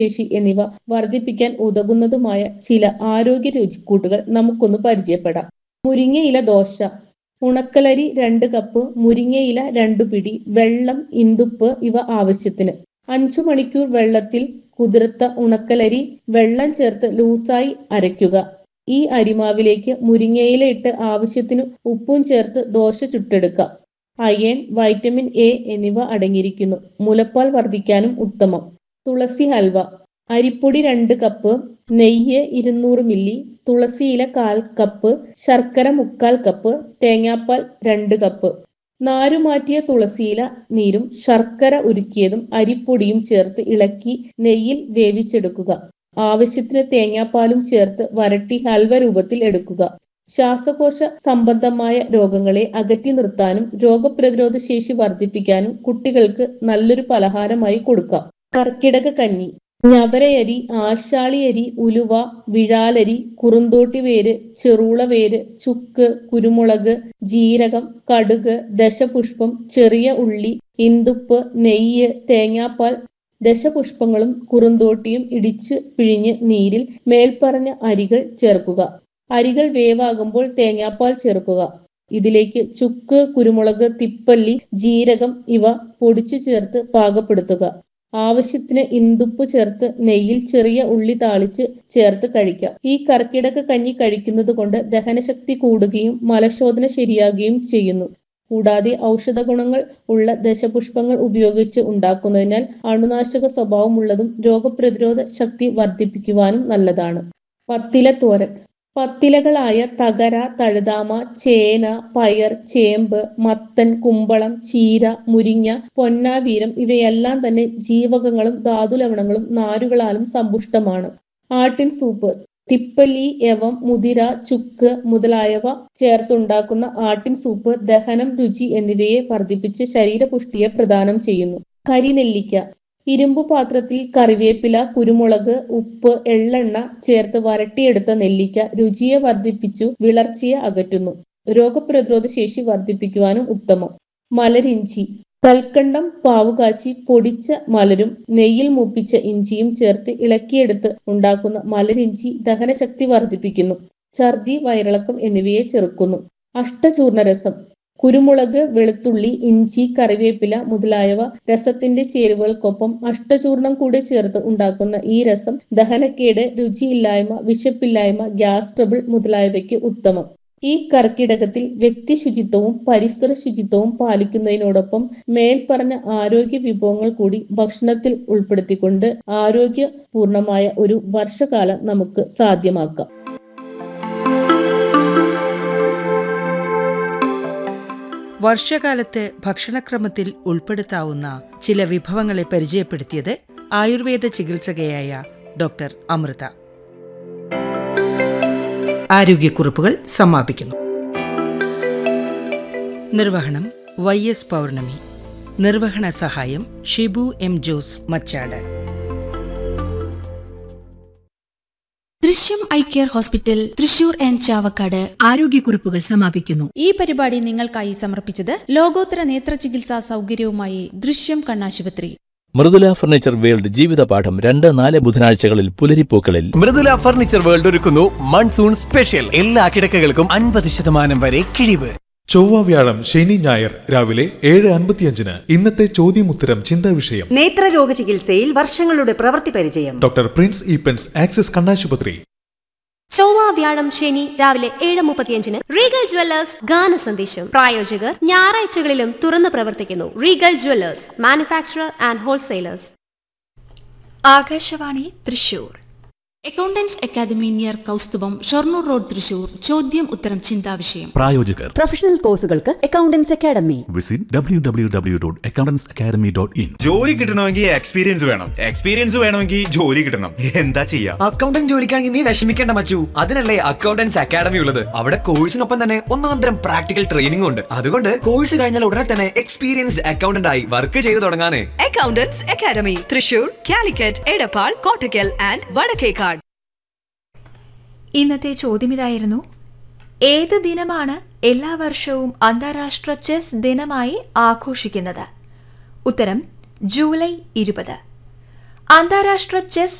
ശേഷി എന്നിവ വർദ്ധിപ്പിക്കാൻ ഉതകുന്നതുമായ ചില ആരോഗ്യ രുചിക്കൂട്ടുകൾ നമുക്കൊന്ന് പരിചയപ്പെടാം മുരിങ്ങയില ദോശ ഉണക്കലരി രണ്ട് കപ്പ് മുരിങ്ങയില രണ്ടു പിടി വെള്ളം ഇന്തുപ്പ് ഇവ ആവശ്യത്തിന് അഞ്ചു മണിക്കൂർ വെള്ളത്തിൽ കുതിർത്ത ഉണക്കലരി വെള്ളം ചേർത്ത് ലൂസായി അരയ്ക്കുക ഈ അരിമാവിലേക്ക് മുരിങ്ങയില ഇട്ട് ആവശ്യത്തിന് ഉപ്പും ചേർത്ത് ദോശ ചുട്ടെടുക്കാം അയൺ വൈറ്റമിൻ എ എന്നിവ അടങ്ങിയിരിക്കുന്നു മുലപ്പാൽ വർദ്ധിക്കാനും ഉത്തമം തുളസി ഹൽവ അരിപ്പൊടി രണ്ട് കപ്പ് നെയ്യ് ഇരുന്നൂറ് മില്ലി തുളസിയില കാൽ കപ്പ് ശർക്കര മുക്കാൽ കപ്പ് തേങ്ങാപ്പാൽ രണ്ട് കപ്പ് നാരുമാറ്റിയ തുളസിയില നീരും ശർക്കര ഉരുക്കിയതും അരിപ്പൊടിയും ചേർത്ത് ഇളക്കി നെയ്യിൽ വേവിച്ചെടുക്കുക ആവശ്യത്തിന് തേങ്ങാപ്പാലും ചേർത്ത് വരട്ടി ഹൽവ രൂപത്തിൽ എടുക്കുക ശ്വാസകോശ സംബന്ധമായ രോഗങ്ങളെ അകറ്റി നിർത്താനും രോഗപ്രതിരോധ ശേഷി വർദ്ധിപ്പിക്കാനും കുട്ടികൾക്ക് നല്ലൊരു പലഹാരമായി കൊടുക്കാം കർക്കിടക കഞ്ഞി ഞവരയരി ആശാളിയരി ഉലുവ വിഴാലരി കുറുന്തോട്ടി വേര് ചെറുള വേര് ചുക്ക് കുരുമുളക് ജീരകം കടുക് ദശപുഷ്പം ചെറിയ ഉള്ളി ഇന്തുപ്പ് നെയ്യ് തേങ്ങാപ്പാൽ ദശപുഷ്പങ്ങളും കുറുന്തോട്ടിയും ഇടിച്ച് പിഴിഞ്ഞ് നീരിൽ മേൽപ്പറഞ്ഞ അരികൾ ചേർക്കുക അരികൾ വേവാകുമ്പോൾ തേങ്ങാപ്പാൽ ചേർക്കുക ഇതിലേക്ക് ചുക്ക് കുരുമുളക് തിപ്പല്ലി ജീരകം ഇവ പൊടിച്ചു ചേർത്ത് പാകപ്പെടുത്തുക ആവശ്യത്തിന് ഇന്തുപ്പ് ചേർത്ത് നെയ്യിൽ ചെറിയ ഉള്ളി താളിച്ച് ചേർത്ത് കഴിക്കാം ഈ കർക്കിടക കഞ്ഞി കഴിക്കുന്നത് കൊണ്ട് ദഹനശക്തി കൂടുകയും മലശോധന ശരിയാകുകയും ചെയ്യുന്നു കൂടാതെ ഔഷധ ഗുണങ്ങൾ ഉള്ള ദശപുഷ്പങ്ങൾ ഉപയോഗിച്ച് ഉണ്ടാക്കുന്നതിനാൽ അണുനാശക സ്വഭാവമുള്ളതും രോഗപ്രതിരോധ ശക്തി വർദ്ധിപ്പിക്കുവാനും നല്ലതാണ് പത്തില തോരൻ പത്തിലകളായ തകര തഴുതാമ ചേന പയർ ചേമ്പ് മത്തൻ കുമ്പളം ചീര മുരിങ്ങ പൊന്നാവീരം ഇവയെല്ലാം തന്നെ ജീവകങ്ങളും ധാതുലവണങ്ങളും നാരുകളാലും സമ്പുഷ്ടമാണ് ആട്ടിൻ സൂപ്പ് തിപ്പല്ലി യവം മുതിര ചുക്ക് മുതലായവ ചേർത്തുണ്ടാക്കുന്ന ആട്ടിൻ സൂപ്പ് ദഹനം രുചി എന്നിവയെ വർദ്ധിപ്പിച്ച് ശരീരപുഷ്ടിയെ പ്രദാനം ചെയ്യുന്നു കരിനെല്ലിക്ക ഇരുമ്പു പാത്രത്തിൽ കറിവേപ്പില കുരുമുളക് ഉപ്പ് എള്ളെണ്ണ ചേർത്ത് വരട്ടിയെടുത്ത നെല്ലിക്ക രുചിയെ വർദ്ധിപ്പിച്ചു വിളർച്ചയെ അകറ്റുന്നു രോഗപ്രതിരോധ ശേഷി വർദ്ധിപ്പിക്കുവാനും ഉത്തമം മലരിഞ്ചി കൽക്കണ്ടം പാവുകാച്ചി പൊടിച്ച മലരും നെയ്യിൽ മൂപ്പിച്ച ഇഞ്ചിയും ചേർത്ത് ഇളക്കിയെടുത്ത് ഉണ്ടാക്കുന്ന മലരിഞ്ചി ദഹനശക്തി വർദ്ധിപ്പിക്കുന്നു ഛർദി വയറിളക്കം എന്നിവയെ ചെറുക്കുന്നു അഷ്ടചൂർണരസം കുരുമുളക് വെളുത്തുള്ളി ഇഞ്ചി കറിവേപ്പില മുതലായവ രസത്തിന്റെ ചേരുവകൾക്കൊപ്പം അഷ്ടചൂർണം കൂടി ചേർത്ത് ഉണ്ടാക്കുന്ന ഈ രസം ദഹനക്കേട് രുചിയില്ലായ്മ വിശപ്പില്ലായ്മ ഗ്യാസ് ട്രബിൾ മുതലായവയ്ക്ക് ഉത്തമം ഈ കർക്കിടകത്തിൽ വ്യക്തി ശുചിത്വവും പരിസര ശുചിത്വവും പാലിക്കുന്നതിനോടൊപ്പം മേൽപ്പറഞ്ഞ ആരോഗ്യ വിഭവങ്ങൾ കൂടി ഭക്ഷണത്തിൽ ഉൾപ്പെടുത്തിക്കൊണ്ട് ആരോഗ്യപൂർണമായ ഒരു വർഷകാലം നമുക്ക് സാധ്യമാക്കാം വർഷകാലത്ത് ഭക്ഷണക്രമത്തിൽ ഉൾപ്പെടുത്താവുന്ന ചില വിഭവങ്ങളെ പരിചയപ്പെടുത്തിയത് ആയുർവേദ ചികിത്സകയായ ഡോക്ടർ അമൃത ആരോഗ്യക്കുറിപ്പുകൾ സമാപിക്കുന്നു നിർവഹണം വൈ എസ് പൗർണമി നിർവഹണ സഹായം Shibu M Jose Machad Drishyam eye care hospital Thrissur and Chavakkad ആരോഗ്യക്കുറിപ്പുകൾ സമാപിക്കുന്നു ഈ പരിപാടി നിങ്ങൾക്കായി സമർപ്പിച്ചത് ലോകോത്തര നേത്ര ചികിത്സാ സൗകര്യവുമായി ദൃശ്യം കണ്ണാശുപത്രി മൃദുല ഫർണിച്ചർ വേൾഡ് ജീവിതപാഠം രണ്ട് നാല് ബുധനാഴ്ചകളിൽ പുലരിപ്പൂക്കളിൽ മൃദുല ഫർണിച്ചർ വേൾഡ് ഒരുക്കുന്നു മൺസൂൺ സ്പെഷ്യൽ എല്ലാ കിടക്കകൾക്കും അൻപത് ശതമാനം വരെ കിഴിവ് ചൊവ്വ വ്യാഴം ശനി ഞായർ രാവിലെ ഏഴ് അൻപത്തിയഞ്ചിന് ഇന്നത്തെ ചോദ്യമുത്തരം ചിന്താ വിഷയം നേത്രരോഗ ചികിത്സയിൽ വർഷങ്ങളുടെ പ്രവൃത്തി പരിചയം ഡോക്ടർ പ്രിൻസ് ഈപ്പൻസ് ആക്സിസ് കണ്ണാശുപത്രി ചൊവ്വ വ്യാഴം ശനി രാവിലെ ഏഴ് മുപ്പത്തിയഞ്ചിന് റീഗൽ ജ്വല്ലേഴ്സ് ഗാന സന്ദേശം പ്രായോജകർ ഞായറാഴ്ചകളിലും തുറന്നു പ്രവർത്തിക്കുന്നു Regal jewellers manufacturer and wholesalers Akashvani Thrissur accountants academy near Kausthubham Shoranur road Thrissur ചോദ്യം ഉത്തരം ചിന്താവിഷയം പ്രായോജകർ പ്രൊഫഷണൽ കോഴ്സുകൾക്ക് accountants academy visit W W W dot accountants academy dot in ജോലി കിട്ടണമെങ്കിൽ എക്സ്പീരിയൻസ് വേണം എക്സ്പീരിയൻസ് വേണമെങ്കിൽ ജോലി കിട്ടണം എന്താ ചെയ്യാ അക്കൗണ്ടന്റ് ജോലിക്കാണെങ്കിൽ നീ വിഷമിക്കേണ്ട മച്ചു അതിനല്ലേ അക്കൗണ്ടൻസ് അക്കാദമി ഉള്ളത് അവിടെ കോഴ്സിനൊപ്പം തന്നെ ഒന്നാന്തരം പ്രാക്ടിക്കൽ ട്രെയിനിംഗ് ഉണ്ട് അതുകൊണ്ട് കോഴ്സ് കഴിഞ്ഞാൽ ഉടനെ തന്നെ എക്സ്പീരിയൻസ്ഡ് അക്കൗണ്ടന്റ് ആയി വർക്ക് ചെയ്തു തുടങ്ങാനേ accountants academy Thrissur Calicut Edappal Kottakkal and Vadakkekad ഇന്നത്തെ ചോദ്യമിതായിരുന്നു ഏത് ദിനമാണ് എല്ലാ വർഷവും അന്താരാഷ്ട്ര ചെസ് ദിനമായി ആഘോഷിക്കുന്നത് ഉത്തരം ജൂലൈ ഇരുപത് അന്താരാഷ്ട്ര ചെസ്